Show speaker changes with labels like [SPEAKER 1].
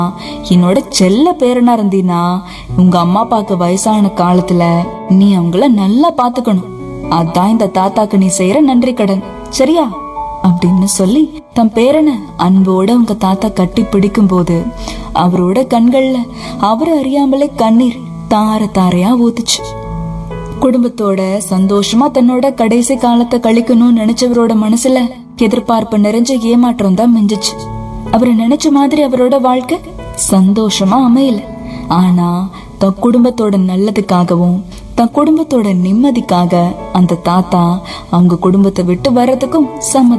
[SPEAKER 1] என்னோட செல்ல பேரனா இருந்தீனா உங்க அம்மா அப்பாக்கு வயசான காலத்துல நீ அவங்கள நல்லா பாத்துக்கணும் அதான் இந்த தாத்தாக்கு நீ செய்யற நன்றி கடன் சரியா அப்படின்னு சொல்லி தன் பேரனை அன்போட உங்க தாத்தா கட்டி பிடிக்கும் போது அவரோட கண்கள்ல அவர் அறியாமலே கண்ணீர் தார தாரையா ஊத்துச்சு குடும்பத்தோட சந்தோஷமா தன்னோட கடைசி காலத்தை கழிக்கணும்னு நினைச்சவரோட மனசுல எதிர்பார்ப்பு நிறைஞ்ச ஏமாற்றம் தான் மிஞ்சிச்சு அவர் நினைச்ச மாதிரி அவரோட வாழ்க்கை சந்தோஷமா அமையல ஆனா தன் குடும்பத்தோட நல்லதுக்காகவும் தன் குடும்பத்தோட நிம்மதிக்காக அந்த தாத்தா அவங்க குடும்பத்தை விட்டு வர்றதுக்கும் சம்மதம்